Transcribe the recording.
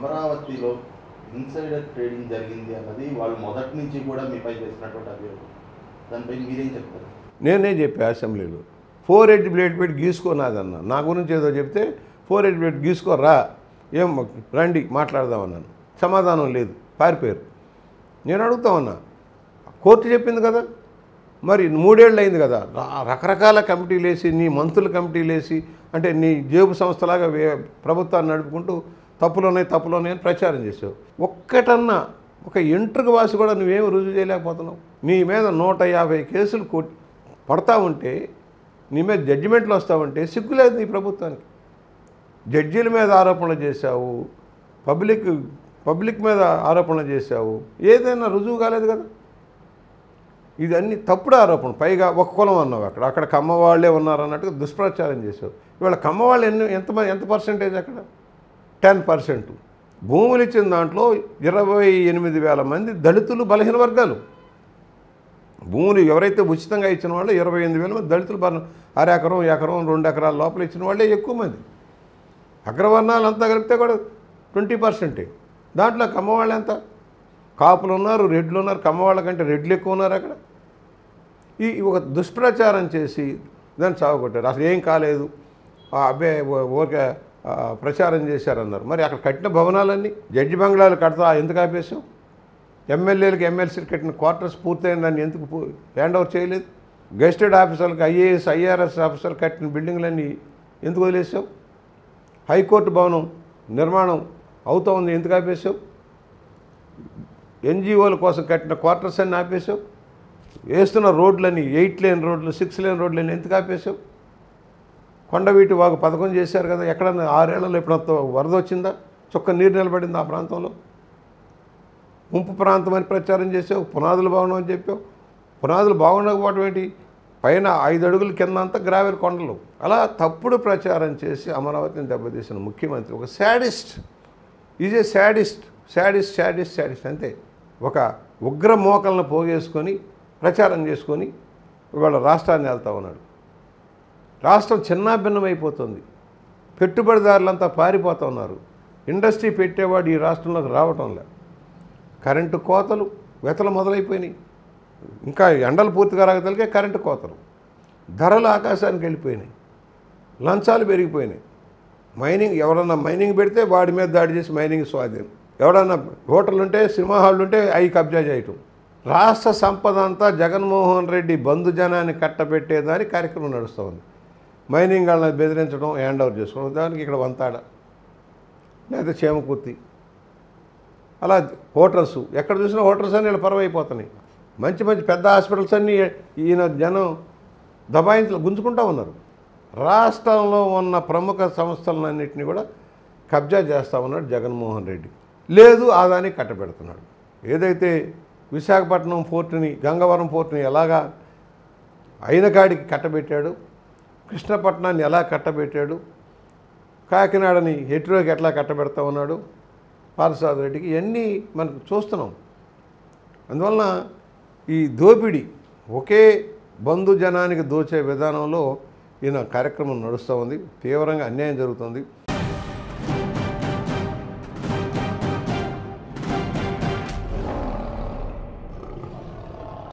అమరావతిలో insider trading జరిగింది అన్నది వాళ్ళు మొదటి నుంచి కూడా మీపై చేసినటువంటి అభియోగం దానిపై మీరేం చెప్తారు నేనే చెప్పా అసెంబ్లీలో ఫోర్ ఎడ్జ్ బ్లేడ్ పెట్టి గీసుకోనాదన్న నా గురించి ఏదో చెప్తే ఫోర్ ఎడ్జ్ బ్లేడ్ గీసుకోరా ఏం రండి మాట్లాడదామన్నాను సమాధానం లేదు పారిపోయారు నేను అడుగుతా ఉన్నా కోర్టు చెప్పింది కదా మరి మూడేళ్ళు అయింది కదా ర- రకరకాల కమిటీలు వేసి నీ మంత్రుల కమిటీలు వేసి అంటే నీ జేబు సంస్థలాగా వే ప్రభుత్వాన్ని నడుపుకుంటూ తప్పులున్నాయి తప్పులున్నాయి అని ప్రచారం చేసావు ఒక్కటన్నా ఒక ఇంటర్కి వాసి కూడా నువ్వేమి రుజువు చేయలేకపోతున్నావు నీ మీద నూట యాభై కేసులు కొట్టి పడతా ఉంటే నీ మీద జడ్జిమెంట్లు వస్తూ ఉంటే సిగ్గులేదు నీ ప్రభుత్వానికి జడ్జీల మీద ఆరోపణలు చేశావు పబ్లిక్ పబ్లిక్ మీద ఆరోపణలు చేశావు ఏదైనా రుజువు కాలేదు కదా ఇది అన్ని తప్పుడు ఆరోపణ పైగా ఒక కులం అన్నావు అక్కడ అక్కడ కమ్మ వాళ్ళే ఉన్నారు అన్నట్టుగా దుష్ప్రచారం చేశావు ఇవాళ కమ్మ వాళ్ళు ఎన్ని ఎంత ఎంత పర్సెంటేజ్ అక్కడ టెన్ పర్సెంట్ భూములు ఇచ్చిన దాంట్లో ఇరవై ఎనిమిది వేల మంది దళితులు బలహీన వర్గాలు భూములు ఎవరైతే ఉచితంగా ఇచ్చిన వాళ్ళు ఇరవై ఎనిమిది వేల మంది దళితులు బల అర ఎకరం ఎకరం రెండు ఎకరాల లోపల ఇచ్చిన వాళ్ళే ఎక్కువ మంది అగ్రవర్ణాలు అంతా కలిపితే కూడా ట్వంటీ పర్సెంటే దాంట్లో కమ్మవాళ్ళు ఎంత కాపులు ఉన్నారు రెడ్లు ఉన్నారు కమ్మవాళ్ళ కంటే రెడ్లు ఎక్కువ ఉన్నారు అక్కడ ఈ ఈ ఒక దుష్ప్రచారం చేసి దాన్ని చావగొట్టారు అసలు ఏం కాలేదు ఆ అబ్బాయి ఊ- ఊరికే ఆ, ప్రచారం చేశారన్నారు మరి అక్కడ కట్టిన భవనాలన్నీ జడ్జి బంగ్లాలు కడతా ఎందుకు ఆపేసాం ఎమ్మెల్యేలకు ఎమ్మెల్సీలు కట్టిన క్వార్టర్స్ పూర్తయిన దాన్ని ఎందుకు పూ- హ్యాండ్ ఓవర్ చేయలేదు గెస్టెడ్ ఆఫీసర్లకు ఐఏఎస్ ఐఆర్ఎస్ ఆఫీసర్లు కట్టిన బిల్డింగ్లన్నీ ఎందుకు వదిలేసావు హైకోర్టు భవనం నిర్మాణం అవుతా ఉంది ఎందుకు ఆపేసావు ఎన్జిఓల కోసం కట్టిన క్వార్టర్స్ అన్ని ఆపేసావు వేస్తున్న రోడ్లని ఎయిట్ లేన్ రోడ్లు సిక్స్ లేన్ రోడ్లని ఎందుకు ఆపేసావు కొండవీటి వాగు పథకం చేశారు కదా ఎక్కడన్నా ఆరేళ్లలో ఎప్పుడంత వరద వచ్చిందా చుక్క నీరు నిలబడింది ఆ ప్రాంతంలో ముంపు ప్రాంతం అని ప్రచారం చేసావు పునాదులు బాగున్నావు అని చెప్పావు పునాదులు బాగుండకపోవడం ఏంటి పైన ఐదు అడుగుల కింద అంతా గ్రావెల్ కొండలు అలా తప్పుడు ప్రచారం చేసి అమరావతిని దెబ్బతీసిన ముఖ్యమంత్రి ఒక sadist is a sadist sadist sadist sadist అంతే ఒక ఉగ్ర మోకలను పోగేసుకొని ప్రచారం చేసుకొని ఇవాళ రాష్ట్రాన్ని వెళ్తా ఉన్నాడు రాష్ట్రం చిన్నాభిన్నమైపోతుంది పెట్టుబడిదారులంతా పారిపోతూ ఉన్నారు ఇండస్ట్రీ పెట్టేవాడు ఈ రాష్ట్రంలోకి రావటం లే కరెంటు కోతలు వెతలు మొదలైపోయినాయి ఇంకా ఎండలు పూర్తిగా రాగతలికే కరెంటు కోతలు ధరలు ఆకాశానికి వెళ్ళిపోయినాయి లంచాలు పెరిగిపోయినాయి మైనింగ్ ఎవరన్నా మైనింగ్ పెడితే వాడి మీద దాడి చేసి మైనింగ్ స్వాధీనం ఎవడన్నా హోటల్ ఉంటే సినిమా హాళ్ళు ఉంటే అవి కబ్జా చేయటం రాష్ట్ర సంపద అంతా జగన్మోహన్ రెడ్డి బంధుజనాన్ని కట్టబెట్టేదాని కార్యక్రమం నడుస్తూ ఉంది మైనింగ్ వాళ్ళని బెదిరించడం హ్యాండ్ ఓవర్ చేసుకోవడం దానికి ఇక్కడ వంతాడ లేదా చేమకుర్తి అలా హోటల్స్ ఎక్కడ చూసినా హోటల్స్ అన్నీ వీళ్ళ పరవైపోతున్నాయి మంచి మంచి పెద్ద హాస్పిటల్స్ అన్నీ ఈయన జనం దబాయించలు గుంజుకుంటా ఉన్నారు రాష్ట్రంలో ఉన్న ప్రముఖ సంస్థలన్నింటినీ కూడా కబ్జా చేస్తా ఉన్నాడు జగన్మోహన్ రెడ్డి లేదు ఆదాని కట్టబెడుతున్నాడు ఏదైతే విశాఖపట్నం పోర్టుని గంగవరం పోర్టుని ఎలాగా అయిన కాడికి కట్టబెట్టాడు కృష్ణపట్నాన్ని ఎలా కట్టబెట్టాడు కాకినాడని హెట్రోకి ఎట్లా కట్టబెడతా ఉన్నాడు పారసాద రెడ్డికి ఇవన్నీ మనకు చూస్తున్నాం అందువలన ఈ దోపిడీ ఒకే బంధు జనానికి దోచే విధానంలో ఈయన కార్యక్రమం నడుస్తూ ఉంది తీవ్రంగా అన్యాయం జరుగుతుంది